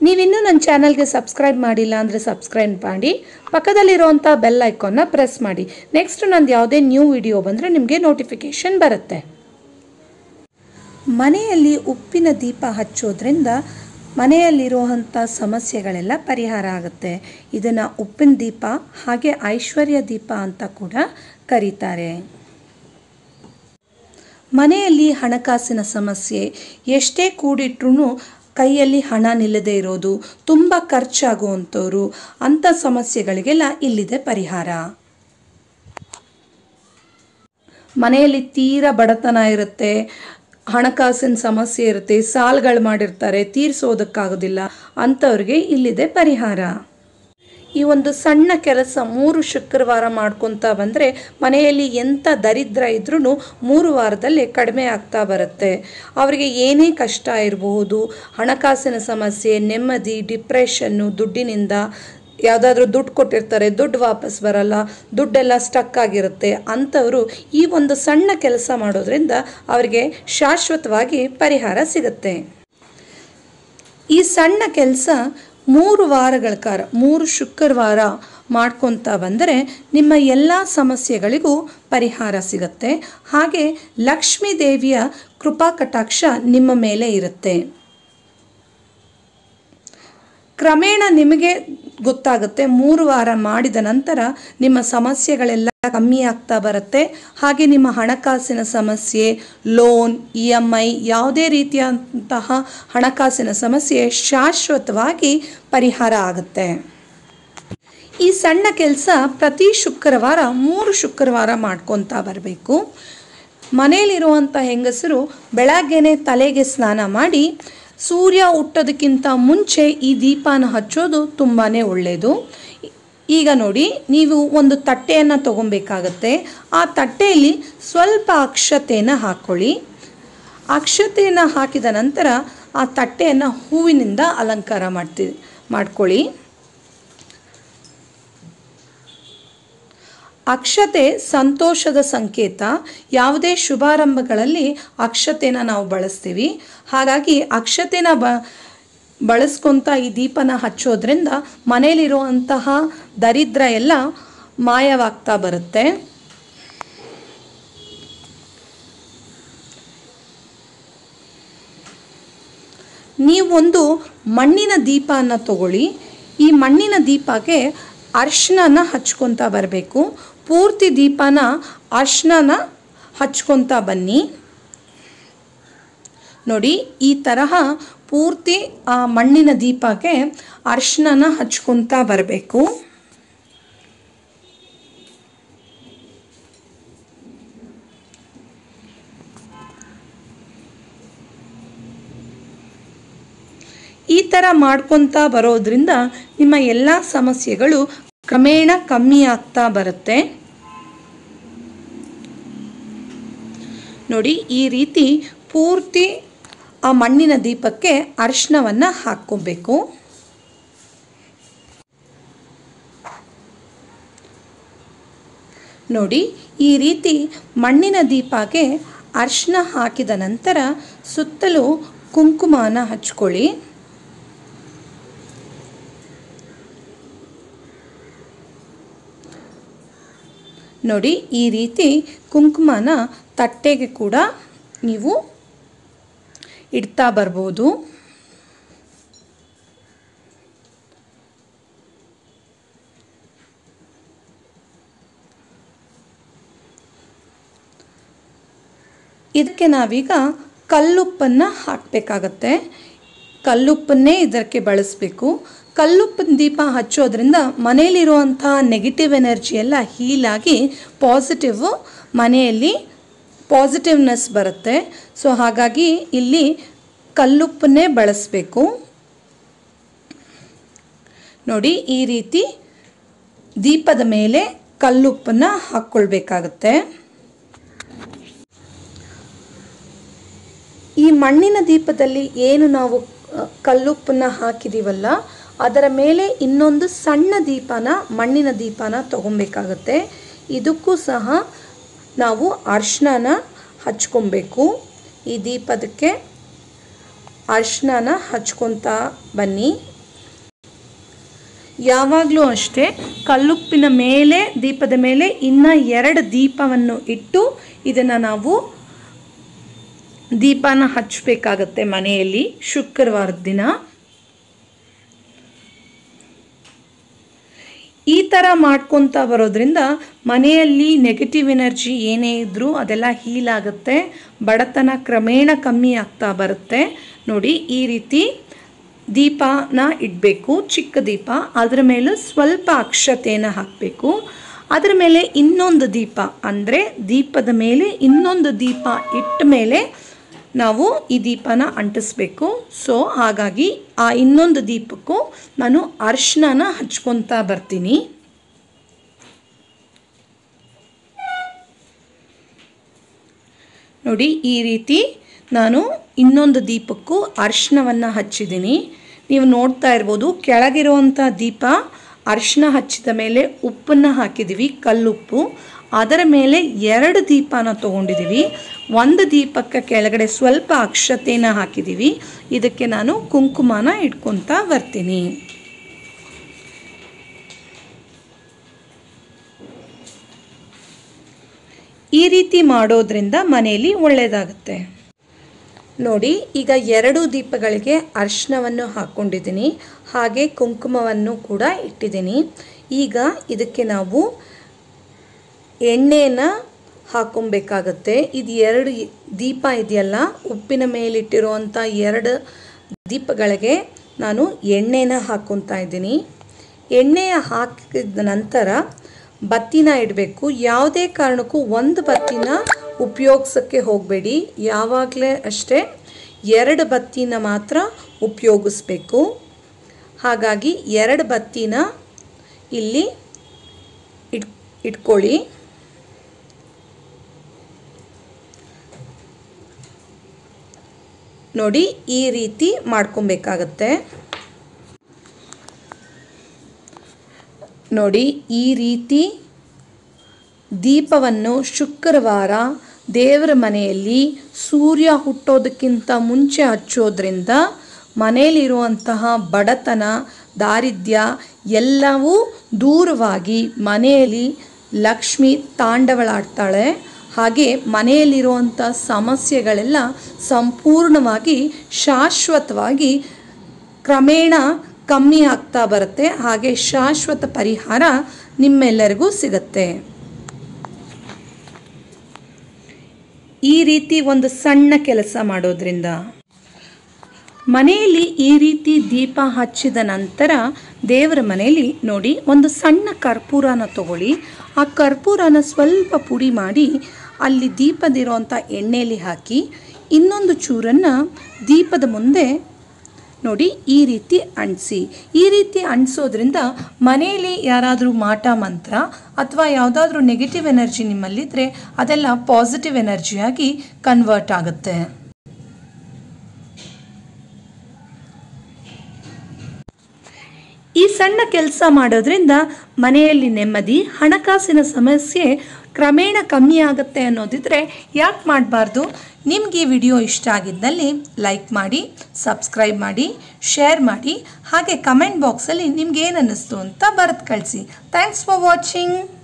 ನೀವಿನ್ನೂ ನನ್ನ ಚಾನಲ್ಗೆ ಸಬ್ಸ್ಕ್ರೈಬ್ ಮಾಡಿಲ್ಲ ಅಂದರೆ ಸಬ್ಸ್ಕ್ರೈಬ್ ಮಾಡಿ ಪಕ್ಕದಲ್ಲಿರುವಂಥ ಬೆಲ್ ಐಕಾನ್ನ ಪ್ರೆಸ್ ಮಾಡಿ ನೆಕ್ಸ್ಟ್ ನಂದು ಯಾವುದೇ ನ್ಯೂ ವಿಡಿಯೋ ಬಂದರೆ ನಿಮಗೆ ನೋಟಿಫಿಕೇಷನ್ ಬರುತ್ತೆ ಮನೆಯಲ್ಲಿ ಉಪ್ಪಿನ ದೀಪ ಹಚ್ಚೋದ್ರಿಂದ ಮನೆಯಲ್ಲಿರುವಂಥ ಸಮಸ್ಯೆಗಳೆಲ್ಲ ಪರಿಹಾರ ಆಗುತ್ತೆ ಇದನ್ನು ಉಪ್ಪಿನ ದೀಪ ಹಾಗೆ ಐಶ್ವರ್ಯ ದೀಪ ಅಂತ ಕೂಡ ಕರೀತಾರೆ ಮನೆಯಲ್ಲಿ ಹಣಕಾಸಿನ ಸಮಸ್ಯೆ ಎಷ್ಟೇ ಕೂಡಿಟ್ರೂ ಕೈಯಲ್ಲಿ ಹಣ ನಿಲ್ಲದೇ ಇರೋದು ತುಂಬ ಖರ್ಚಾಗುವಂಥವ್ರು ಅಂಥ ಸಮಸ್ಯೆಗಳಿಗೆಲ್ಲ ಇಲ್ಲಿದೆ ಪರಿಹಾರ ಮನೆಯಲ್ಲಿ ತೀರಾ ಬಡತನ ಇರುತ್ತೆ ಹಣಕಾಸಿನ ಸಮಸ್ಯೆ ಇರುತ್ತೆ ಸಾಲಗಳು ಮಾಡಿರ್ತಾರೆ ತೀರಿಸೋದಕ್ಕಾಗೋದಿಲ್ಲ ಅಂಥವ್ರಿಗೆ ಇಲ್ಲಿದೆ ಪರಿಹಾರ ಈ ಒಂದು ಸಣ್ಣ ಕೆಲಸ ಮೂರು ಶುಕ್ರವಾರ ಮಾಡ್ಕೊತಾ ಬಂದರೆ ಮನೆಯಲ್ಲಿ ಎಂಥ ದರಿದ್ರ ಇದ್ರೂ ಮೂರು ವಾರದಲ್ಲಿ ಕಡಿಮೆ ಆಗ್ತಾ ಬರುತ್ತೆ ಅವರಿಗೆ ಏನೇ ಕಷ್ಟ ಇರಬಹುದು ಹಣಕಾಸಿನ ಸಮಸ್ಯೆ ನೆಮ್ಮದಿ ಡಿಪ್ರೆಷನ್ನು ದುಡ್ಡಿನಿಂದ ಯಾವುದಾದ್ರೂ ದುಡ್ಡು ಕೊಟ್ಟಿರ್ತಾರೆ ದುಡ್ಡು ವಾಪಸ್ ಬರಲ್ಲ ದುಡ್ಡೆಲ್ಲ ಸ್ಟಕ್ ಆಗಿರುತ್ತೆ ಅಂಥವರು ಈ ಒಂದು ಸಣ್ಣ ಕೆಲಸ ಮಾಡೋದ್ರಿಂದ ಅವರಿಗೆ ಶಾಶ್ವತವಾಗಿ ಪರಿಹಾರ ಸಿಗುತ್ತೆ ಈ ಸಣ್ಣ ಕೆಲಸ ಮೂರು ವಾರಗಳ ಕಾಲ ಮೂರು ಶುಕ್ರವಾರ ಮಾಡ್ಕೊತಾ ಬಂದರೆ ನಿಮ್ಮ ಎಲ್ಲ ಸಮಸ್ಯೆಗಳಿಗೂ ಪರಿಹಾರ ಸಿಗುತ್ತೆ ಹಾಗೆ ಲಕ್ಷ್ಮೀ ದೇವಿಯ ಕೃಪಾ ಕಟಾಕ್ಷ ನಿಮ್ಮ ಮೇಲೆ ಇರುತ್ತೆ ಕ್ರಮೇಣ ನಿಮಗೆ ಗೊತ್ತಾಗುತ್ತೆ ಮೂರು ವಾರ ಮಾಡಿದ ನಂತರ ನಿಮ್ಮ ಸಮಸ್ಯೆಗಳೆಲ್ಲ ಕಮ್ಮಿ ಆಗ್ತಾ ಬರುತ್ತೆ ಹಾಗೆ ನಿಮ್ಮ ಹಣಕಾಸಿನ ಸಮಸ್ಯೆ ಲೋನ್ ಇ ಎಮ್ ಐ ಯಾವುದೇ ರೀತಿಯಾದಂತಹ ಹಣಕಾಸಿನ ಸಮಸ್ಯೆ ಶಾಶ್ವತವಾಗಿ ಪರಿಹಾರ ಆಗುತ್ತೆ ಈ ಸಣ್ಣ ಕೆಲಸ ಪ್ರತಿ ಶುಕ್ರವಾರ ಮೂರು ಶುಕ್ರವಾರ ಮಾಡ್ಕೊತಾ ಬರಬೇಕು ಮನೆಯಲ್ಲಿರುವಂಥ ಹೆಂಗಸರು ಬೆಳಗ್ಗೆನೆ ತಲೆಗೆ ಸ್ನಾನ ಮಾಡಿ ಸೂರ್ಯ ಹುಟ್ಟೋದಕ್ಕಿಂತ ಮುಂಚೆ ಈ ದೀಪನ ಹಚ್ಚೋದು ತುಂಬಾ ಒಳ್ಳೆಯದು ಈಗ ನೋಡಿ ನೀವು ಒಂದು ತಟ್ಟೆಯನ್ನು ತೊಗೊಬೇಕಾಗತ್ತೆ ಆ ತಟ್ಟೆಯಲ್ಲಿ ಸ್ವಲ್ಪ ಅಕ್ಷತೆಯನ್ನು ಹಾಕ್ಕೊಳ್ಳಿ ಅಕ್ಷತೆಯನ್ನು ಹಾಕಿದ ನಂತರ ಆ ತಟ್ಟೆಯನ್ನು ಹೂವಿನಿಂದ ಅಲಂಕಾರ ಮಾಡ್ತಿ ಮಾಡ್ಕೊಳ್ಳಿ ಅಕ್ಷತೆ ಸಂತೋಷದ ಸಂಕೇತ ಯಾವುದೇ ಶುಭಾರಂಭಗಳಲ್ಲಿ ಅಕ್ಷತೆನ ನಾವು ಬಳಸ್ತೀವಿ ಹಾಗಾಗಿ ಅಕ್ಷತೆನ ಬ ಬಳಸ್ಕೊತ ಈ ದೀಪನ ಹಚ್ಚೋದ್ರಿಂದ ಮನೇಲಿರುವಂತಹ ದರಿದ್ರ ಎಲ್ಲ ಮಾಯವಾಗ್ತಾ ಬರುತ್ತೆ ನೀವೊಂದು ಮಣ್ಣಿನ ದೀಪನ ತಗೊಳ್ಳಿ ಈ ಮಣ್ಣಿನ ದೀಪಕ್ಕೆ ಅರ್ಶಿನ ಹಚ್ಕೊತಾ ಬರಬೇಕು ಪೂರ್ತಿ ದೀಪನ ಅರ್ಶಿನ ಹಚ್ಕೊತಾ ಬನ್ನಿ ನೋಡಿ ಈ ತರಹ ಪೂರ್ತಿ ಆ ಮಣ್ಣಿನ ದೀಪಕ್ಕೆ ಅರ್ಶಿನ ಹಚ್ಕೊತಾ ಬರಬೇಕು ಈ ಥರ ಮಾಡ್ಕೊತಾ ಬರೋದ್ರಿಂದ ನಿಮ್ಮ ಎಲ್ಲ ಸಮಸ್ಯೆಗಳು ಕ್ರಮೇಣ ಕಮ್ಮಿ ಆಗ್ತಾ ಬರುತ್ತೆ ನೋಡಿ ಈ ರೀತಿ ಪೂರ್ತಿ ಆ ಮಣ್ಣಿನ ದೀಪಕ್ಕೆ ಅರಿಶಿನವನ್ನು ಹಾಕ್ಕೋಬೇಕು ನೋಡಿ ಈ ರೀತಿ ಮಣ್ಣಿನ ದೀಪಕ್ಕೆ ಅರಿಶಿನ ಹಾಕಿದ ನಂತರ ಸುತ್ತಲೂ ಕುಂಕುಮನ ಹಚ್ಕೊಳ್ಳಿ ನೋಡಿ ಈ ರೀತಿ ಕುಂಕುಮನ ತಟ್ಟೆಗೆ ಕೂಡ ನೀವು ಇಡ್ತಾ ಬರ್ಬೋದು ಇದಕ್ಕೆ ನಾವೀಗ ಕಲ್ಲುಪ್ಪನ್ನು ಹಾಕಬೇಕಾಗತ್ತೆ ಕಲ್ಲುಪ್ಪನ್ನೇ ಇದಕ್ಕೆ ಬಳಸಬೇಕು ಕಲ್ಲುಪ್ಪಿನ ದೀಪ ಹಚ್ಚೋದ್ರಿಂದ ಮನೆಯಲ್ಲಿರುವಂತಹ ನೆಗೆಟಿವ್ ಎನರ್ಜಿ ಎಲ್ಲ ಹೀಲಾಗಿ ಪಾಸಿಟಿವ್ ಮನೆಯಲ್ಲಿ ಪಾಸಿಟಿವ್ನೆಸ್ ಬರುತ್ತೆ ಸೊ ಹಾಗಾಗಿ ಇಲ್ಲಿ ಕಲ್ಲುಪ್ಪನ್ನೇ ಬಳಸಬೇಕು ನೋಡಿ ಈ ರೀತಿ ದೀಪದ ಮೇಲೆ ಕಲ್ಲುಪ್ಪನ್ನು ಹಾಕ್ಕೊಳ್ಬೇಕಾಗತ್ತೆ ಈ ಮಣ್ಣಿನ ದೀಪದಲ್ಲಿ ಏನು ನಾವು ಅ, ಕಲ್ಲುಪ್ಪನ್ನ ಹಾಕಿದೀವಲ್ಲ ಅದರ ಮೇಲೆ ಇನ್ನೊಂದು ಸಣ್ಣ ದೀಪನ ಮಣ್ಣಿನ ದೀಪನ ತಗೊಬೇಕಾಗತ್ತೆ ಇದಕ್ಕೂ ಸಹ ನಾವು ಅರ್ಶಿನ ಹಚ್ಕೊಬೇಕು ಈ ದೀಪದಕ್ಕೆ ಅರ್ಶಿನ ಹಚ್ಕೊತಾ ಬನ್ನಿ ಯಾವಾಗಲೂ ಅಷ್ಟೇ ಕಲ್ಲುಪ್ಪಿನ ಮೇಲೆ ದೀಪದ ಮೇಲೆ ಇನ್ನು ಎರಡು ದೀಪವನ್ನು ಇಟ್ಟು ಇದನ್ನು ನಾವು ದೀಪನ ಹಚ್ಚಬೇಕಾಗತ್ತೆ ಮನೆಯಲ್ಲಿ ಶುಕ್ರವಾರದ ದಿನ ಈ ಥರ ಮಾಡ್ಕೊತ ಬರೋದ್ರಿಂದ ಮನೆಯಲ್ಲಿ ನೆಗೆಟಿವ್ ಎನರ್ಜಿ ಏನೇ ಇದ್ದರೂ ಅದೆಲ್ಲ ಹೀಲ್ ಆಗುತ್ತೆ ಬಡತನ ಕ್ರಮೇಣ ಕಮ್ಮಿ ಆಗ್ತಾ ಬರುತ್ತೆ ನೋಡಿ ಈ ರೀತಿ ದೀಪನ ಇಡಬೇಕು ಚಿಕ್ಕ ದೀಪ ಅದರ ಮೇಲೆ ಸ್ವಲ್ಪ ಅಕ್ಷತೆಯನ್ನು ಹಾಕಬೇಕು ಅದರ ಮೇಲೆ ಇನ್ನೊಂದು ದೀಪ ಅಂದರೆ ದೀಪದ ಮೇಲೆ ಇನ್ನೊಂದು ದೀಪ ಇಟ್ಟ ಮೇಲೆ ನಾವು ಈ ದೀಪನ ಅಂಟಿಸ್ಬೇಕು ಸೊ ಹಾಗಾಗಿ ಆ ಇನ್ನೊಂದು ದೀಪಕ್ಕೂ ನಾನು ಅರ್ಶಿನ ಹಚ್ಕೊತಾ ಬರ್ತೀನಿ ನೋಡಿ ಈ ರೀತಿ ನಾನು ಇನ್ನೊಂದು ದೀಪಕ್ಕೂ ಅರ್ಶಿನವನ್ನು ಹಚ್ಚಿದ್ದೀನಿ ನೀವು ನೋಡ್ತಾ ಇರ್ಬೋದು ಕೆಳಗಿರುವಂಥ ದೀಪ ಅರಿಶಿನ ಹಚ್ಚಿದ ಮೇಲೆ ಉಪ್ಪನ್ನು ಹಾಕಿದ್ದೀವಿ ಕಲ್ಲುಪ್ಪು ಅದರ ಮೇಲೆ ಎರಡು ದೀಪನ ತೊಗೊಂಡಿದ್ದೀವಿ ಒಂದು ದೀಪಕ್ಕೆ ಕೆಳಗಡೆ ಸ್ವಲ್ಪ ಅಕ್ಷತೆನ ಹಾಕಿದ್ದೀವಿ ಇದಕ್ಕೆ ನಾನು ಕುಂಕುಮನ ಇಟ್ಕೊತಾ ಬರ್ತೀನಿ ಈ ರೀತಿ ಮಾಡೋದ್ರಿಂದ ಮನೆಯಲ್ಲಿ ಒಳ್ಳೆಯದಾಗುತ್ತೆ ನೋಡಿ ಈಗ ಎರಡು ದೀಪಗಳಿಗೆ ಅರಿಶಿನವನ್ನು ಹಾಕ್ಕೊಂಡಿದ್ದೀನಿ ಹಾಗೆ ಕುಂಕುಮವನ್ನು ಕೂಡ ಇಟ್ಟಿದ್ದೀನಿ ಈಗ ಇದಕ್ಕೆ ನಾವು ಎಣ್ಣೆನ ಹಾಕೊಬೇಕಾಗತ್ತೆ ಇದು ಎರಡು ದೀಪ ಇದೆಯಲ್ಲ ಉಪ್ಪಿನ ಮೇಲಿಟ್ಟಿರುವಂಥ ಎರಡು ದೀಪಗಳಿಗೆ ನಾನು ಎಣ್ಣೆನ ಹಾಕ್ಕೊತಾ ಇದ್ದೀನಿ ಎಣ್ಣೆಯ ಹಾಕಿದ ನಂತರ ಬತ್ತಿನ ಇಡಬೇಕು ಯಾವುದೇ ಕಾರಣಕ್ಕೂ ಒಂದು ಬತ್ತಿನ ಉಪಯೋಗಿಸೋಕ್ಕೆ ಹೋಗಬೇಡಿ ಯಾವಾಗಲೇ ಅಷ್ಟೇ ಎರಡು ಬತ್ತಿನ ಮಾತ್ರ ಉಪಯೋಗಿಸ್ಬೇಕು ಹಾಗಾಗಿ ಎರಡು ಬತ್ತಿನ ಇಲ್ಲಿ ಇಟ್ ಇಟ್ಕೊಳ್ಳಿ ನೋಡಿ ಈ ರೀತಿ ಮಾಡ್ಕೊಬೇಕಾಗತ್ತೆ ನೋಡಿ ಈ ರೀತಿ ದೀಪವನ್ನು ಶುಕ್ರವಾರ ದೇವರ ಮನೆಯಲ್ಲಿ ಸೂರ್ಯ ಹುಟ್ಟೋದಕ್ಕಿಂತ ಮುಂಚೆ ಹಚ್ಚೋದ್ರಿಂದ ಮನೆಯಲ್ಲಿರುವಂತಹ ಬಡತನ ದಾರಿದ್ರ್ಯ ಎಲ್ಲವೂ ದೂರವಾಗಿ ಮನೆಯಲ್ಲಿ ಲಕ್ಷ್ಮಿ ತಾಂಡವಳಾಡ್ತಾಳೆ ಹಾಗೆ ಮನೆಯಲ್ಲಿರುವಂಥ ಸಮಸ್ಯೆಗಳೆಲ್ಲ ಸಂಪೂರ್ಣವಾಗಿ ಶಾಶ್ವತವಾಗಿ ಕ್ರಮೇಣ ಕಮ್ಮಿ ಆಗ್ತಾ ಬರುತ್ತೆ ಹಾಗೆ ಶಾಶ್ವತ ಪರಿಹಾರ ನಿಮ್ಮೆಲ್ಲರಿಗೂ ಸಿಗುತ್ತೆ ಈ ರೀತಿ ಒಂದು ಸಣ್ಣ ಕೆಲಸ ಮಾಡೋದ್ರಿಂದ ಮನೆಯಲ್ಲಿ ಈ ರೀತಿ ದೀಪ ಹಚ್ಚಿದ ನಂತರ ದೇವರ ಮನೆಯಲ್ಲಿ ನೋಡಿ ಒಂದು ಸಣ್ಣ ಕರ್ಪೂರನ ತಗೊಳ್ಳಿ ಆ ಕರ್ಪೂರನ ಸ್ವಲ್ಪ ಪುಡಿ ಮಾಡಿ ಅಲ್ಲಿ ದೀಪದಿರೋಂಥ ಎಣ್ಣೆಯಲ್ಲಿ ಹಾಕಿ ಇನ್ನೊಂದು ಚೂರನ್ನು ದೀಪದ ಮುಂದೆ ನೋಡಿ ಈ ರೀತಿ ಅಂಟಿಸಿ ಈ ರೀತಿ ಅಂಟಿಸೋದ್ರಿಂದ ಮನೆಯಲ್ಲಿ ಯಾರಾದರೂ ಮಾಟ ಮಂತ್ರ ಅಥವಾ ಯಾವುದಾದ್ರೂ ನೆಗೆಟಿವ್ ಎನರ್ಜಿ ನಿಮ್ಮಲ್ಲಿದ್ದರೆ ಅದೆಲ್ಲ ಪಾಸಿಟಿವ್ ಎನರ್ಜಿಯಾಗಿ ಕನ್ವರ್ಟ್ ಆಗುತ್ತೆ ಈ ಸಣ್ಣ ಕೆಲಸ ಮಾಡೋದ್ರಿಂದ ಮನೆಯಲ್ಲಿ ನೆಮ್ಮದಿ ಹಣಕಾಸಿನ ಸಮಸ್ಯೆ ಕ್ರಮೇಣ ಕಮ್ಮಿ ಆಗುತ್ತೆ ಅನ್ನೋದಿದ್ರೆ ಯಾಕೆ ಮಾಡಬಾರ್ದು ನಿಮ್ಗೆ ಈ ವಿಡಿಯೋ ಇಷ್ಟ ಆಗಿದ್ದಲ್ಲಿ ಲೈಕ್ ಮಾಡಿ ಸಬ್ಸ್ಕ್ರೈಬ್ ಮಾಡಿ ಶೇರ್ ಮಾಡಿ ಹಾಗೆ ಕಮೆಂಟ್ ಬಾಕ್ಸಲ್ಲಿ ನಿಮ್ಗೆ ಏನು ಅನ್ನಿಸ್ತು ಅಂತ ಬರೆದು ಕಳಿಸಿ ಥ್ಯಾಂಕ್ಸ್ ಫಾರ್ ವಾಚಿಂಗ್